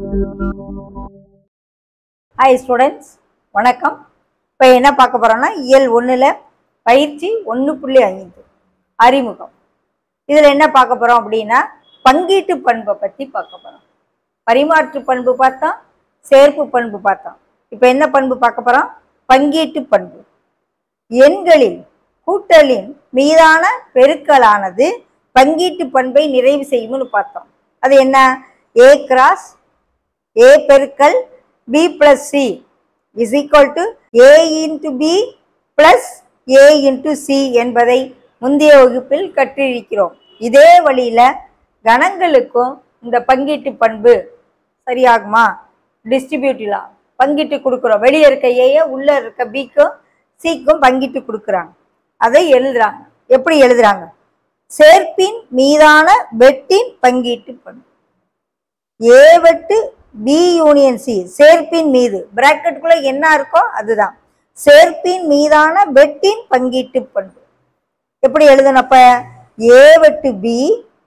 hi students வணக்கம் இப்போ என்ன பார்க்க போகிறோம்னா இயல் ஒன்றில் பயிற்சி ஒன்று புள்ளி ஐந்து அறிமுகம் இதில் என்ன பார்க்க போகிறோம் அப்படின்னா பங்கீட்டு பண்பை பற்றி பார்க்க போகிறோம் பரிமாற்று பண்பு பார்த்தோம் சேர்ப்பு பண்பு பார்த்தோம் இப்போ என்ன பண்பு பார்க்க போகிறோம் பங்கீட்டு பண்பு எண்களில் கூட்டலின் மீதான பெருக்கலானது பங்கீட்டு பண்பை நிறைவு செய்யும்னு பார்த்தோம் அது என்ன ஏ கிராஸ் ஏ பெருக்கல் B plus C is equal to A into B plus A into C என்பதை முந்தைய வகுப்பில் கற்றிருக்கிறோம் இதே வழியில கணங்களுக்கும் இந்த பங்கீட்டு பண்பு சரியாகுமா டிஸ்ட்ரிபியூட்டிலா பங்கிட்டு கொடுக்குறோம் வெளியே இருக்க ஏய உள்ள இருக்க பிக்கும் சிக்கும் பங்கிட்டு கொடுக்குறாங்க அதை எழுதுறாங்க எப்படி எழுதுறாங்க சேர்ப்பின் மீதான வெட்டின் பங்கீட்டு பண்பு ஏ வெட்டு பி யூனியன் சி சேர்ப்பின் மீது பிராக்கெட்டுக்குள்ள என்ன இருக்கோ அதுதான் சேர்ப்பின் மீதான வெட்டின் பங்கீட்டு பண்பு எப்படி எழுதனப்ப ஏ வெட்டு பி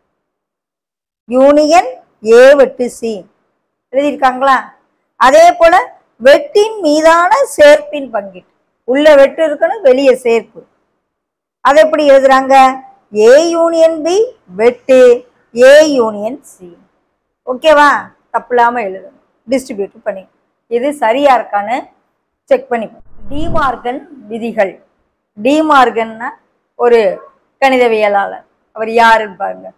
யூனியன் ஏ வெட்டு சி எழுதியிருக்காங்களா அதே போல வெட்டின் மீதான சேர்ப்பின் பங்கீட்டு உள்ள வெட்டு இருக்கணும் வெளியே சேர்ப்பு அதை எப்படி எழுதுறாங்க ஏ யூனியன் பி வெட்டு ஏ யூனியன் சி ஓகேவா தப்பு இல்லாமல் எழுதணும் டிஸ்ட்ரிபியூட் பண்ணி இது சரியா இருக்கான்னு செக் பண்ணி டிமார்கன் விதிகள் டிமார்கன்னா ஒரு கணிதவியலாளர் அவர் யாருன்னு பாருங்க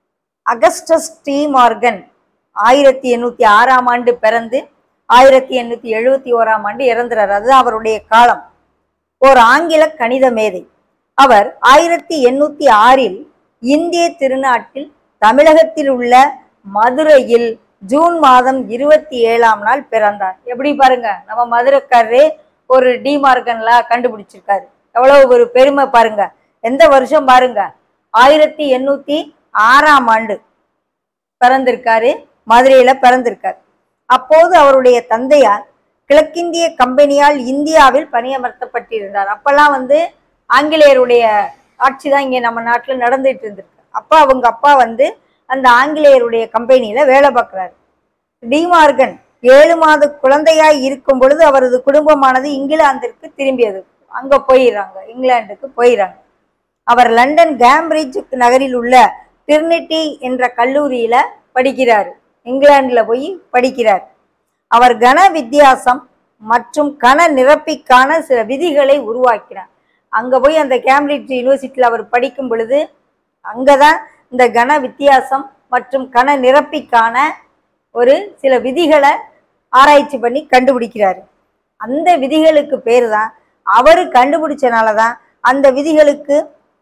அகஸ்டஸ் டி மார்கன் ஆயிரத்தி எண்ணூற்றி ஆறாம் ஆண்டு பிறந்து ஆயிரத்தி எண்ணூற்றி எழுபத்தி ஓராம் ஆண்டு இறந்துறார் அதுதான் அவருடைய காலம் ஒரு ஆங்கில கணித மேதை அவர் ஆயிரத்தி எண்ணூற்றி ஆறில் இந்திய திருநாட்டில் தமிழகத்தில் உள்ள மதுரையில் ஜூன் மாதம் இருபத்தி ஏழாம் நாள் பிறந்தார் எப்படி பாருங்க நம்ம மதுரைக்காரரு ஒரு டிமார்கன்ல கண்டுபிடிச்சிருக்காரு எவ்வளவு ஒரு பெருமை பாருங்க எந்த வருஷம் பாருங்க ஆயிரத்தி எண்ணூத்தி ஆறாம் ஆண்டு பிறந்திருக்காரு மதுரையில பிறந்திருக்காரு அப்போது அவருடைய தந்தையார் கிழக்கிந்திய கம்பெனியால் இந்தியாவில் பணியமர்த்தப்பட்டிருந்தார் அப்பெல்லாம் வந்து ஆங்கிலேயருடைய ஆட்சி தான் இங்கே நம்ம நாட்டில் நடந்துட்டு இருந்திருக்கு அப்பா அவங்க அப்பா வந்து அந்த ஆங்கிலேயருடைய கம்பெனியில வேலை பார்க்குறாரு டிமார்கன் ஏழு மாத குழந்தையாய் இருக்கும் பொழுது அவரது குடும்பமானது இங்கிலாந்திற்கு திரும்பியது அங்க போயிடுறாங்க இங்கிலாந்துக்கு போயிடுறாங்க அவர் லண்டன் கேம்பிரிட்ஜ் நகரில் உள்ள டிரினிட்டி என்ற கல்லூரியில படிக்கிறாரு இங்கிலாந்துல போய் படிக்கிறார் அவர் கன வித்தியாசம் மற்றும் கன நிரப்பிக்கான சில விதிகளை உருவாக்கினார் அங்க போய் அந்த கேம்பிரிட்ஜ் யூனிவர்சிட்டியில் அவர் படிக்கும் பொழுது அங்கதான் இந்த கன வித்தியாசம் மற்றும் கன நிரப்பிக்கான ஒரு சில விதிகளை ஆராய்ச்சி பண்ணி கண்டுபிடிக்கிறாரு அந்த விதிகளுக்கு பேர் தான் அவர் கண்டுபிடிச்சனால தான் அந்த விதிகளுக்கு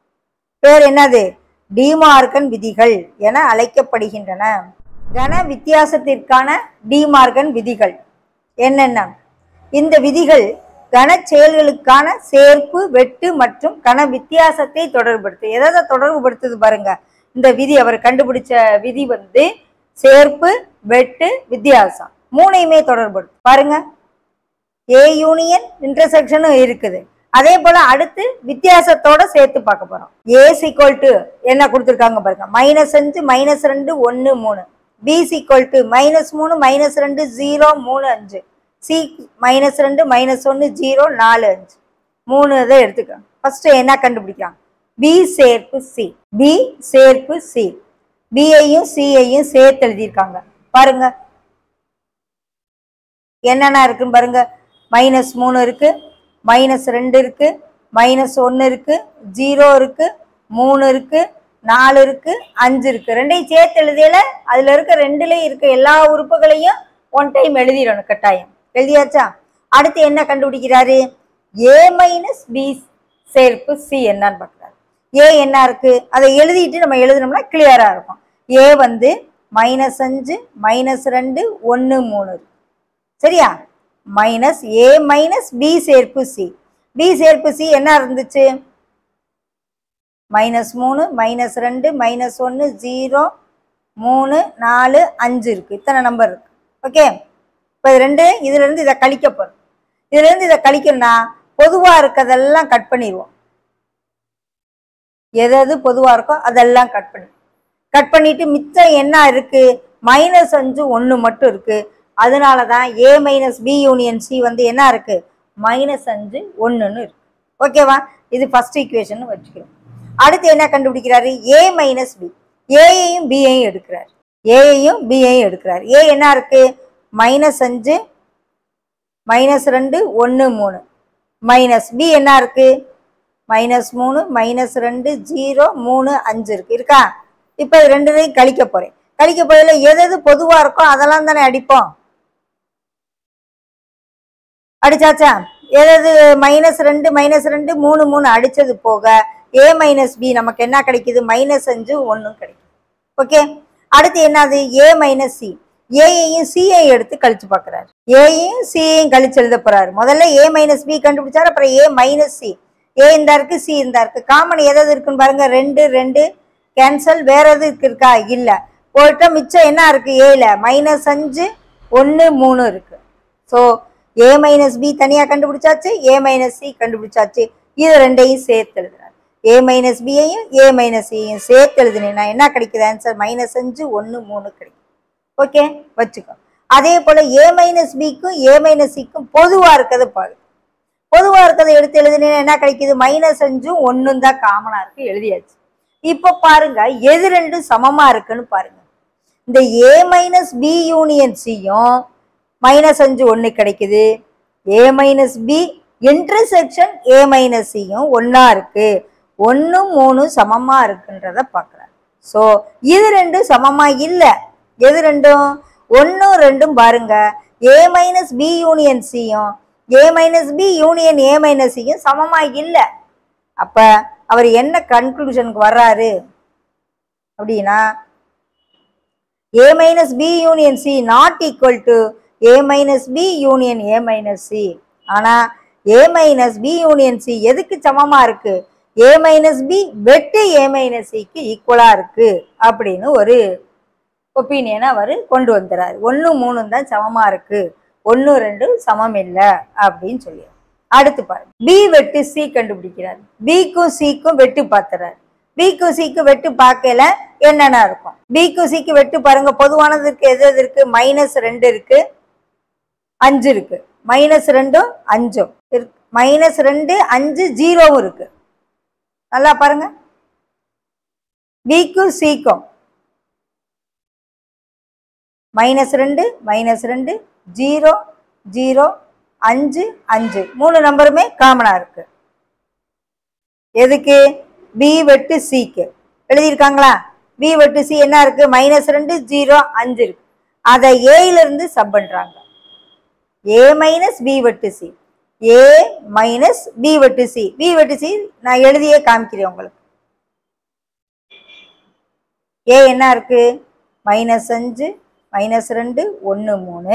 பேர் என்னது டிமார்கன் விதிகள் என அழைக்கப்படுகின்றன கன வித்தியாசத்திற்கான டிமார்கன் விதிகள் என்னென்ன இந்த விதிகள் கன செயல்களுக்கான சேர்ப்பு வெட்டு மற்றும் கன வித்தியாசத்தை தொடர்புபடுத்து எதை தொடர்புபடுத்துது பாருங்க இந்த விதி அவர் கண்டுபிடிச்ச விதி வந்து சேர்ப்பு வெட்டு வித்தியாசம் மூணையுமே தொடர்படுத்து பாருங்க ஏ யூனியன் இன்டர்செக்ஷனும் இருக்குது அதே போல அடுத்து வித்தியாசத்தோட சேர்த்து பார்க்க போறோம் ஏ சிக்வல் டு என்ன கொடுத்துருக்காங்க பாருங்க மைனஸ் அஞ்சு மைனஸ் ரெண்டு ஒன்று மூணு பி சிக்வல் டு மைனஸ் மூணு மைனஸ் ரெண்டு ஜீரோ மூணு அஞ்சு சி மைனஸ் ரெண்டு மைனஸ் ஒன்று ஜீரோ நாலு அஞ்சு மூணு இதை எடுத்துக்கலாம் ஃபர்ஸ்ட் என்ன கண்டுபிடிக்கலாம் பி சேர்ப்பு சி பி சேர்ப்பு சி பிஐயும் சிஐயும் சேர்த்து எழுதியிருக்காங்க பாருங்க என்னென்ன இருக்குன்னு பாருங்க மைனஸ் மூணு இருக்கு மைனஸ் ரெண்டு இருக்கு மைனஸ் ஒன்று இருக்கு ஜீரோ இருக்கு மூணு இருக்கு நாலு இருக்கு அஞ்சு இருக்கு ரெண்டையும் சேர்த்து எழுதியல அதுல இருக்க ரெண்டுலயும் இருக்க எல்லா உறுப்புகளையும் ஒன் டைம் எழுதிடணும் கட்டாயம் எழுதியாச்சா அடுத்து என்ன கண்டுபிடிக்கிறாரு ஏ மைனஸ் பி சேர்ப்பு சி என்னன்னு பார்க்குறாரு ஏ என்ன இருக்கு அதை எழுதிட்டு நம்ம எழுதினோம்னா கிளியரா இருக்கும் ஏ வந்து மைனஸ் அஞ்சு மைனஸ் ரெண்டு ஒன்று மூணு இருக்கு சரியா மைனஸ் ஏ மைனஸ் பி சேர்ப்பு சி பி சேர்ப்பு சி என்ன இருந்துச்சு மைனஸ் மூணு மைனஸ் ரெண்டு மைனஸ் ஒன்று ஜீரோ மூணு நாலு அஞ்சு இருக்கு இத்தனை நம்பர் இருக்கு ஓகே இப்போ இது ரெண்டு இதுல இருந்து இதை கழிக்க போறோம் இதுல இருந்து இதை கழிக்கணும்னா பொதுவா இருக்கதெல்லாம் கட் பண்ணிடுவோம் எது எது பொதுவா இருக்கோ அதெல்லாம் கட் பண்ணி கட் பண்ணிட்டு மிச்சம் என்ன இருக்கு மைனஸ் அஞ்சு ஒன்று மட்டும் இருக்கு அதனால தான் A minus B union C வந்து என்ன இருக்கு மைனஸ் அஞ்சு ஒன்றுன்னு இருக்கு ஓகேவா இது ஃபர்ஸ்ட் ஈக்குவேஷன் வச்சுக்கிறோம் அடுத்து என்ன கண்டுபிடிக்கிறாரு ஏ மைனஸ் பி ஏயையும் பியையும் எடுக்கிறார் ஏயையும் பியையும் எடுக்கிறார் ஏ என்ன இருக்கு மைனஸ் அஞ்சு மைனஸ் ரெண்டு ஒன்று மூணு மைனஸ் பி என்ன இருக்கு மைனஸ் மூணு மைனஸ் ரெண்டு ஜீரோ மூணு அஞ்சு இருக்கு இருக்கா இப்போ இது ரெண்டுலையும் கழிக்க போறேன் கழிக்க போயில எது எது பொதுவாக இருக்கோ அதெல்லாம் தானே அடிப்போம் அடிச்சாச்சா எது மைனஸ் ரெண்டு மைனஸ் ரெண்டு மூணு மூணு அடிச்சது போக ஏ மைனஸ் பி நமக்கு என்ன கிடைக்குது மைனஸ் அஞ்சு ஒன்றும் கிடைக்கும் ஓகே அடுத்து என்னது ஏ மைனஸ் சி ஏயையும் சியையும் எடுத்து கழிச்சு பார்க்குறாரு ஏயையும் சியையும் கழிச்சு எழுத போறாரு முதல்ல ஏ மைனஸ் பி கண்டுபிடிச்சாரு அப்புறம் ஏ மைனஸ் சி ஏ இந்த இருக்கு சி இந்த இருக்கு காமன் எது எது இருக்குன்னு பாருங்க ரெண்டு ரெண்டு கேன்சல் வேற எது இருக்கு இருக்கா இல்ல போயிட்டா மிச்சம் என்ன இருக்கு ஏல மைனஸ் அஞ்சு ஒன்று மூணு இருக்கு ஸோ ஏ மைனஸ் பி தனியாக கண்டுபிடிச்சாச்சு ஏ மைனஸ் சி கண்டுபிடிச்சாச்சு இது ரெண்டையும் சேர்த்து எழுதுறாரு ஏ மைனஸ் பியையும் ஏ மைனஸ் சியையும் சேர்த்து எழுதுனீங்கன்னா என்ன கிடைக்குது ஆன்சர் மைனஸ் அஞ்சு ஒன்று மூணு கிடைக்கும் ஓகே வச்சுக்கோ அதே போல் ஏ மைனஸ் பிக்கும் ஏ மைனஸ் சிக்கும் பொதுவாக இருக்கிறது பாரு பொதுவாக இருக்கிறத எடுத்து எழுதுனீங்கன்னா என்ன கிடைக்குது மைனஸ் அஞ்சும் ஒன்றும் தான் காமனாக இருக்கு எழுதியாச்சு இப்போ பாருங்க எது ரெண்டும் சமமாக இருக்குன்னு பாருங்க இந்த ஏ மைனஸ் பி யூனியன் சியும் மைனஸ் அஞ்சு ஒன்று கிடைக்குது A minus B intersection A minus சியும் ஒன்றா இருக்கு ஒன்று மூணு சமமாக இருக்குன்றத பார்க்குறாரு ஸோ இது ரெண்டும் சமமாக இல்லை எது ரெண்டும் ஒன்றும் ரெண்டும் பாருங்க ஏ மைனஸ் பி யூனியன் சியும் A minus B union A minus சியும் சமமாக இல்லை அப்போ அவர் என்ன கன்க்ளூஷனுக்கு வர்றாரு அப்படின்னா A minus B union C not equal to A minus B union A minus C ஆனால் A minus B union C எதுக்கு சமமாக இருக்கு ஏ மைனஸ் பி வெட்டு ஏ மைனஸ் சிக்கு ஈக்குவலாக இருக்கு அப்படின்னு ஒரு ஒப்பீனியனை அவர் கொண்டு வந்துறாரு ஒன்று மூணு தான் சமமாக இருக்கு ஒன்று ரெண்டு சமம் இல்லை அப்படின்னு சொல்லி அடுத்து பாருங்க பி வெட்டு சி கண்டுபிடிக்கிறார் பிக்கும் சிக்கும் வெட்டு பார்த்துறாரு பிக்கும் சிக்கு வெட்டு பார்க்கல என்னென்ன இருக்கும் பிக்கும் சிக்கு வெட்டு பாருங்க பொதுவானது இருக்கு எது எது இருக்கு மைனஸ் ரெண்டு இருக்கு அஞ்சு இருக்கு மைனஸ் ரெண்டும் அஞ்சும் இருக்கு மைனஸ் ரெண்டு அஞ்சு ஜீரோவும் இருக்கு நல்லா பாருங்க பிக்கும் சிக்கும் மைனஸ் ரெண்டு மைனஸ் ரெண்டு ஜீரோ ஜீரோ அஞ்சு அஞ்சு மூணு நம்பருமே காமனா இருக்கு எதுக்கு பி வெட்டு சிக்கு எழுதியிருக்காங்களா பி வெட்டு சி என்ன இருக்கு மைனஸ் ரெண்டு ஜீரோ அஞ்சு இருக்கு அதை ஏல இருந்து சப் பண்றாங்க ஏ மைனஸ் பி வெட்டு சி ஏ மைனஸ் பி வெட்டு சி பி வெட்டு சி நான் எழுதியே காமிக்கிறேன் உங்களுக்கு ஏ என்ன இருக்கு மைனஸ் அஞ்சு மைனஸ் ரெண்டு ஒன்று மூணு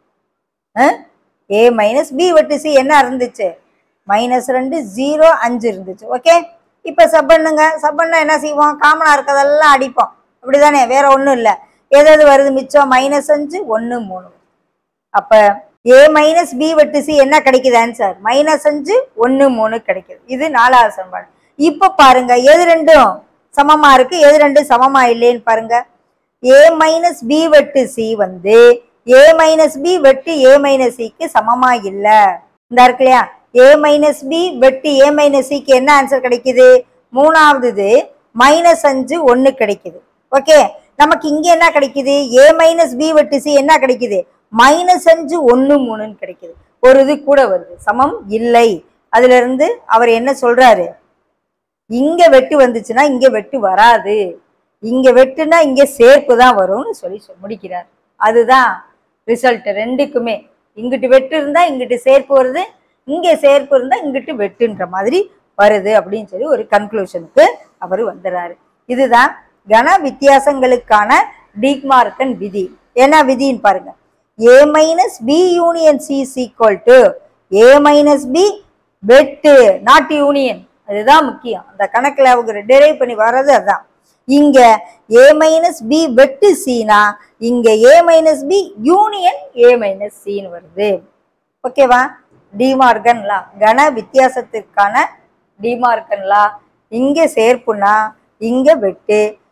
ஏ மைனஸ் பி வெட்டு சி என்ன இருந்துச்சு மைனஸ் ரெண்டு ஜீரோ அஞ்சு இருந்துச்சு ஓகே இப்போ சப் பண்ணுங்க சப் பண்ணா என்ன செய்வோம் காமனாக இருக்கிறதெல்லாம் அடிப்போம் அப்படிதானே வேற ஒன்றும் இல்லை எது எது வருது மிச்சம் மைனஸ் அஞ்சு ஒன்று மூணு அப்போ ஏ மைனஸ் பி வெட்டு சி என்ன கிடைக்குது ஆன்சர் மைனஸ் அஞ்சு ஒன்று மூணு கிடைக்குது இது நாலாவது சமன்பாடு இப்போ பாருங்க எது ரெண்டும் சமமா இருக்கு எது ரெண்டும் சமமா இல்லைன்னு பாருங்க ஏ மைனஸ் பி வெட்டு சி வந்து ஏ மைனஸ் பி வெட்டு ஏ மைனஸ் சிக்கு சமமா இல்ல இந்த இருக்கு இல்லையா ஏ மைனஸ் பி வெட்டு ஏ மைனஸ் சிக்கு என்ன ஆன்சர் கிடைக்குது மூணாவது இது மைனஸ் அஞ்சு ஒன்று கிடைக்குது ஓகே நமக்கு இங்க என்ன கிடைக்குது ஏ மைனஸ் பி வெட்டு சி என்ன கிடைக்குது மைனஸ் அஞ்சு ஒன்று மூணுன்னு கிடைக்குது ஒரு இது கூட வருது சமம் இல்லை அதுல இருந்து அவர் என்ன சொல்றாரு இங்க வெட்டு வந்துச்சுன்னா இங்க வெட்டு வராது இங்க வெட்டுனா இங்க சேர்ப்பு தான் வரும்னு சொல்லி சொ- முடிக்கிறார் அதுதான் ரிசல்ட் ரெண்டுக்குமே இங்கிட்டு வெட்டு இருந்தா இங்கிட்டு சேர்ப்பு வருது இங்க சேர்ப்பு இருந்தா இங்கிட்டு வெட்டுன்ற மாதிரி வருது அப்படின்னு சொல்லி ஒரு கன்க்ளூஷனுக்கு அவர் வந்துடுறாரு இதுதான் கன வித்தியாசங்களுக்கான டீக்மார்க்கன் விதி என்ன விதின்னு பாருங்க A minus B union C equal to A minus B வெட்டு நாட் யூனியன் அதுதான் முக்கியம் அந்த கணக்குல அவங்க டெரைவ் பண்ணி வர்றது அதுதான் இங்க ஏ மைனஸ் பி வெட்டு சீனா இங்க A minus B union A minus சின்னு வருது ஓகேவா டிமார்கன் லா கன வித்தியாசத்திற்கான டிமார்கன் லா இங்க சேர்ப்புனா இங்க வெட்டு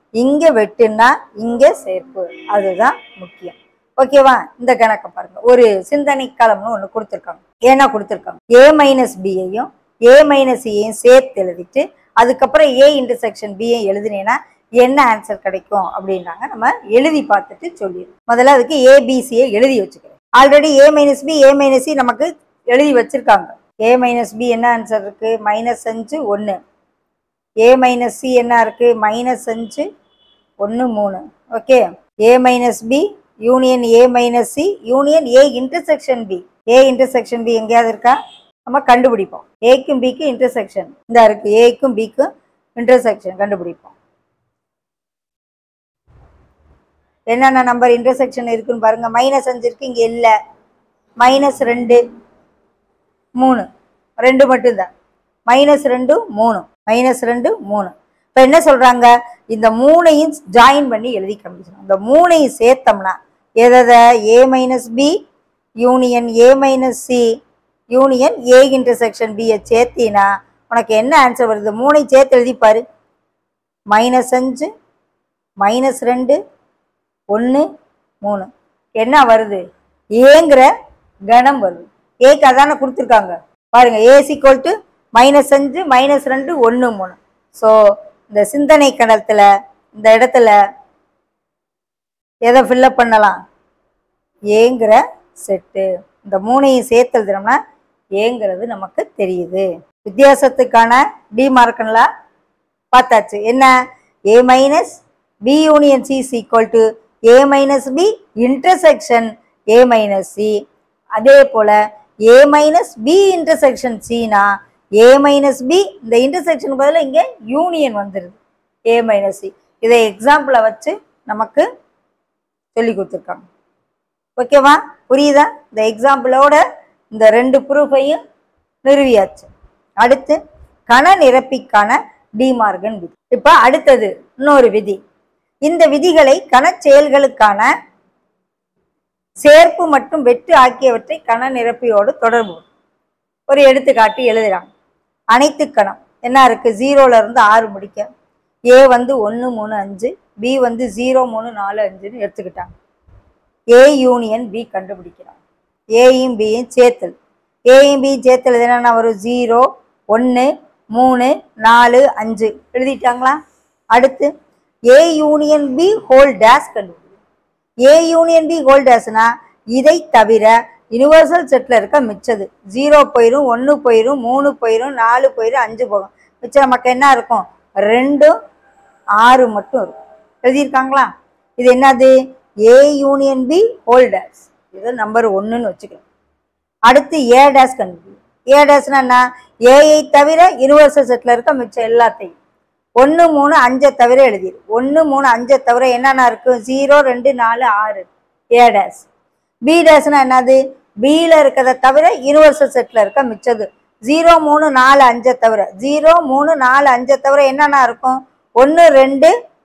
இங்க வெட்டுனா இங்க சேர்ப்பு அதுதான் முக்கியம் ஓகேவா இந்த கணக்கை பாருங்க ஒரு சிந்தனை களம்னு ஒண்ணு கொடுத்துருக்காங்க ஏன்னா கொடுத்துருக்காங்க ஏ மைனஸ் பியையும் ஏ மைனஸ் ஏயும் சேர்த்து எழுதிட்டு அதுக்கப்புறம் ஏ இன்டர்செக்ஷன் பியை எழுதினேன்னா என்ன ஆன்சர் கிடைக்கும் அப்படின்றாங்க நம்ம எழுதி பார்த்துட்டு சொல்லிடுறோம் முதல்ல அதுக்கு ஏபிசியை எழுதி வச்சுக்கிறேன் already A minus B A minus C நமக்கு எழுதி வச்சிருக்காங்க ஏ மைனஸ் பி என்ன ஆன்சர் இருக்கு மைனஸ் அஞ்சு ஒன்று ஏ மைனஸ் சி என்ன இருக்கு மைனஸ் அஞ்சு ஒன்று மூணு okay A minus B union A minus C union A intersection B A intersection B எங்கேயாவது இருக்கா நம்ம கண்டுபிடிப்போம் ஏக்கும் பிக்கும் இன்டர்செக்ஷன் இந்த இருக்கு ஏக்கும் பிக்கும் இன்டர்செக்ஷன் கண்டுபிடிப்போம் என்னென்ன நம்பர் இன்டர்செக்ஷன் இருக்குன்னு பாருங்க மைனஸ் அஞ்சு இருக்கு இங்க இல்ல மைனஸ் ரெண்டு மூணு ரெண்டு மட்டும்தான் மைனஸ் ரெண்டு மூணு மைனஸ் ரெண்டு மூணு இப்போ என்ன சொல்றாங்க இந்த மூணையும் ஜாயின் பண்ணி எழுதி காமிக்கணும் இந்த மூணையும் சேர்த்தோம்னா எதை A minus B union A minus C union A intersection பியை சேர்த்தினா உனக்கு என்ன ஆன்சர் வருது மூணையும் சேர்த்து எழுதிப்பாரு மைனஸ் அஞ்சு மைனஸ் ரெண்டு ஒன்று மூணு என்ன வருது ஏங்கிற கணம் வருது ஏக்கு அதானே கொடுத்துருக்காங்க பாருங்க ஏ சிக்வல் டு மைனஸ் அஞ்சு மைனஸ் ரெண்டு ஒன்று மூணு ஸோ இந்த சிந்தனை கணத்தில் இந்த இடத்துல எதை ஃபில்லப் பண்ணலாம் ஏங்கிற செட்டு இந்த மூணையும் சேர்த்து எழுதுனோம்னா ஏங்கிறது நமக்கு தெரியுது வித்தியாசத்துக்கான டி மார்க்கன்லாம் பார்த்தாச்சு என்ன A minus B union C equal to A minus B intersection A minus C அதே போல ஏ மைனஸ் பி இன்டர்செக்ஷன் சினா ஏ மைனஸ் பி இந்த இன்டர்செக்ஷன் பதிலா இங்கே யூனியன் வந்துடுது ஏ மைனஸ் சி இதை எக்ஸாம்பிளை வச்சு நமக்கு சொல்லி கொடுத்துருக்காங்க ஓகேவா புரியுதா இந்த எக்ஸாம்பிளோட இந்த ரெண்டு ப்ரூஃபையும் நிறுவியாச்சு அடுத்து கண நிரப்பிக்கான டிமார்கன் விதி இப்போ அடுத்தது இன்னொரு விதி இந்த விதிகளை கணச் செயல்களுக்கான சேர்ப்பு மற்றும் வெட்டு ஆகியவற்றை கண நிரப்பியோடு தொடர்பு ஒரு எடுத்துக்காட்டு எழுதுறாங்க அனைத்து கணம் என்ன இருக்கு ஜீரோல இருந்து ஆறு முடிக்க ஏ வந்து ஒன்று மூணு அஞ்சு பி வந்து ஜீரோ மூணு நாலு அஞ்சுன்னு எடுத்துக்கிட்டாங்க ஏ யூனியன் பி கண்டுபிடிக்கிறாங்க ஏயும் பியும் சேர்த்தல் ஏயும் பியும் சேர்த்தல் இது என்னென்ன வரும் ஜீரோ ஒன்று மூணு நாலு அஞ்சு எழுதிட்டாங்களா அடுத்து A union B whole dash கண்டுபிடி ஏ யூனியன் பி ஹோல் டேஸ்னா இதை தவிர யுனிவர்சல் செட்டில் இருக்க மிச்சது ஜீரோ போயிடும் ஒன்று போயிடும் மூணு போயிடும் நாலு போயிடும் அஞ்சு போகும் மிச்சம் நமக்கு என்ன இருக்கும் ரெண்டும் ஆறு மட்டும் இருக்கும் எழுதியிருக்காங்களா இது என்னது A union B whole dash இது நம்பர் ஒன்றுன்னு வச்சுக்கலாம் அடுத்து ஏ டேஸ் கண்டுபிடி ஏ டேஸ்னா என்ன ஏஐ தவிர யுனிவர்சல் செட்டில் இருக்க மிச்சம் எல்லாத்தையும் ஒன்று மூணு அஞ்சை தவிர எழுதிடு ஒன்று மூணு அஞ்சை தவிர என்னென்ன இருக்கும் ஜீரோ ரெண்டு நாலு ஆறு ஏ டேஸ் பி டேஸ்னா என்னது பியில் இருக்கிறத தவிர யூனிவர்சல் செட்டில் இருக்க மிச்சது ஜீரோ மூணு நாலு அஞ்சை தவிர ஜீரோ மூணு நாலு அஞ்சை தவிர என்னென்ன இருக்கும் ஒன்று ரெண்டு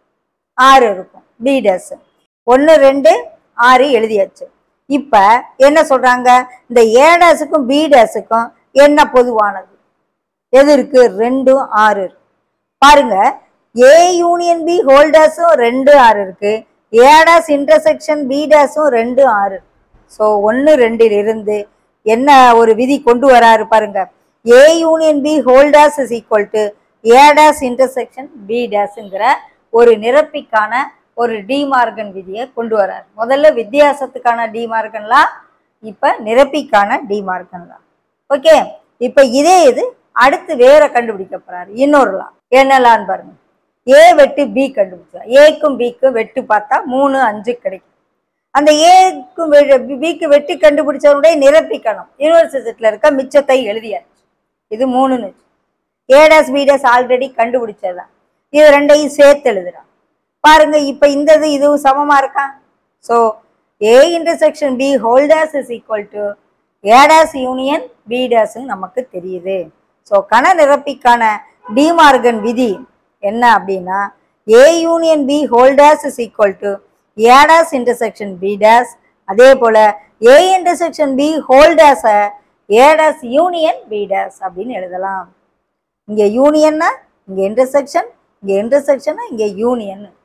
ஆறு இருக்கும் பி டேஸ் ஒன்று ரெண்டு ஆறு எழுதியாச்சு இப்போ என்ன சொல்கிறாங்க இந்த ஏ டேஸுக்கும் பி டேஸுக்கும் என்ன பொதுவானது எது இருக்கு ரெண்டும் ஆறு இருக்கு பாருங்க ஏ யூனியன் பி ஹோல்டர்ஸும் ரெண்டு ஆறு இருக்கு ஏ டேஸ் இன்டர்செக்ஷன் பி டேஸும் ரெண்டு ஆறு ஸோ ஒன்று ரெண்டில் இருந்து என்ன ஒரு விதி கொண்டு வராரு பாருங்க A union B whole dash is equal to A dash intersection B டேஸுங்கிற ஒரு நிரப்பிக்கான ஒரு டிமார்கன் விதியை கொண்டு வரார் முதல்ல வித்தியாசத்துக்கான டிமார்கன்லாம் இப்போ நிரப்பிக்கான டிமார்கன்லாம் ஓகே இப்போ இதே இது அடுத்து வேற கண்டுபிடிக்க போறாரு இன்னொருலாம் என்னலான்னு பாருங்க ஏ வெட்டு பி கண்டுபிடிச்சா ஏக்கும் பிக்கும் வெட்டு பார்த்தா மூணு அஞ்சு கிடைக்கும் அந்த ஏக்கும் பிக்கு வெட்டி கண்டுபிடிச்சவனுடைய நிரப்பிக்கணும் யூனிவர்சிட்டியில் இருக்க மிச்சத்தை எழுதியாச்சு இது மூணுன்னு A dash B dash already கண்டுபிடிச்சதுதான் இது ரெண்டையும் சேர்த்து எழுதுறான் பாருங்க இப்போ இந்த இது இதுவும் சமமா இருக்கா so A intersection B whole dash is equal to A dash union B டேஸ்ன்னு நமக்கு தெரியுது ஸோ கண நிரப்பிக்கான டிமார்கன் விதி என்ன அப்படின்னா A union B whole dash is equal to A dash intersection B dash அதே போல ஏ இன்டர்செக்ஷன் பி ஹோல் டேஸை A dash union B dash அப்படின்னு எழுதலாம் இங்கே யூனியன்னா இங்கே இன்டர்செக்ஷன் இங்கே இன்டர்செக்ஷனா இங்கே யூனியன்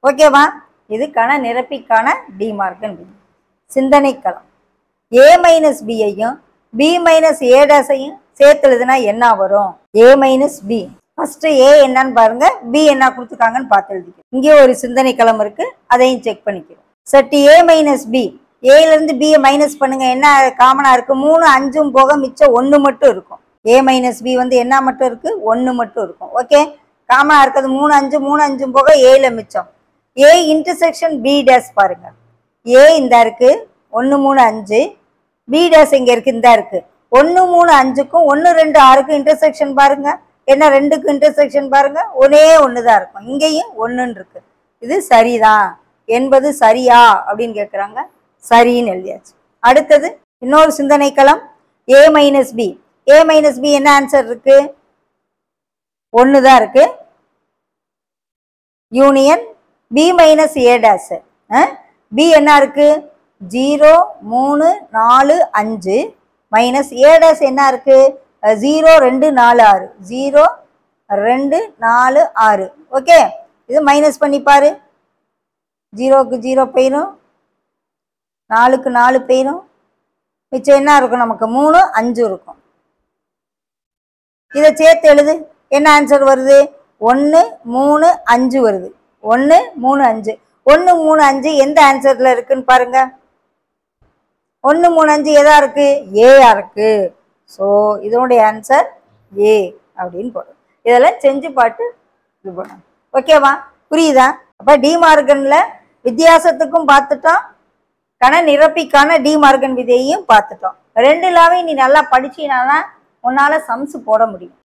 ஓகேவா இது கண நிரப்பிக்கான டிமார்க்கன் விதி சிந்தனை களம் ஏ மைனஸ் பியையும் பி மைனஸ் ஏ டேஸையும் சேர்த்து எழுதுனா என்ன வரும் A minus B first A என்னன்னு பாருங்க பி என்ன கொடுத்துருக்காங்கன்னு பார்த்து எழுதிக்கிறோம் இங்கே ஒரு சிந்தனை களம் இருக்கு அதையும் செக் பண்ணிக்கிறோம் சட்டி ஏ மைனஸ் பி ஏல இருந்து b மைனஸ் பண்ணுங்க என்ன காமனா இருக்கு மூணு அஞ்சும் போக மிச்சம் ஒன்று மட்டும் இருக்கும் ஏ மைனஸ் பி வந்து என்ன மட்டும் இருக்கு ஒன்று மட்டும் இருக்கும் ஓகே காமனா இருக்கிறது மூணு அஞ்சு மூணு அஞ்சும் போக ஏல மிச்சம் ஏ இன்டர்செக்ஷன் பி டேஸ் பாருங்க ஏ இந்த இருக்கு ஒன்று மூணு அஞ்சு பி டேஸ் இங்க இருக்கு இந்த இருக்கு ஒன்று மூணு அஞ்சுக்கும் ஒன்று ரெண்டு ஆறுக்கும் இன்டர்செக்ஷன் பாருங்க என்ன ரெண்டுக்கும் இன்டர்செக்ஷன் பாருங்க ஒரே ஒன்று தான் இருக்கும் இங்கேயும் ஒன்றுன்னு இருக்கு இது சரிதான் என்பது சரியா அப்படின்னு கேட்குறாங்க சரின்னு எழுதியாச்சு அடுத்தது இன்னொரு சிந்தனை களம் A minus B A minus B என்ன ஆன்சர் இருக்கு ஒன்று தான் இருக்கு union B minus A dash B என்ன இருக்கு ஜீரோ மூணு நாலு அஞ்சு மைனஸ் ஏ டேஸ் என்ன இருக்கு ஜீரோ ரெண்டு நாலு ஆறு ஜீரோ ரெண்டு நாலு ஆறு ஓகே இது மைனஸ் பண்ணி பாரு ஜீரோக்கு ஜீரோ போயிடும் நாலுக்கு நாலு போயிடும் மிச்சம் என்ன இருக்கும் நமக்கு மூணு அஞ்சு இருக்கும் இதை சேர்த்து எழுது என்ன ஆன்சர் வருது ஒன்று மூணு அஞ்சு வருது ஒன்று மூணு அஞ்சு ஒன்று மூணு அஞ்சு எந்த ஆன்சரில் இருக்குன்னு பாருங்க ஒன்று மூணு அஞ்சு எதா இருக்கு ஏயா இருக்கு ஸோ இதனுடைய ஆன்சர் ஏ அப்படின்னு போடும் இதெல்லாம் செஞ்சு பாட்டு இது பண்ணணும் ஓகேவா புரியுதா அப்போ டிமார்கனில் வித்தியாசத்துக்கும் பார்த்துட்டோம் கண நிரப்பிக்கான டிமார்கன் விதையையும் பார்த்துட்டோம் ரெண்டு லாவையும் நீ நல்லா படிச்சினா தான் உன்னால் சம்ஸ் போட முடியும்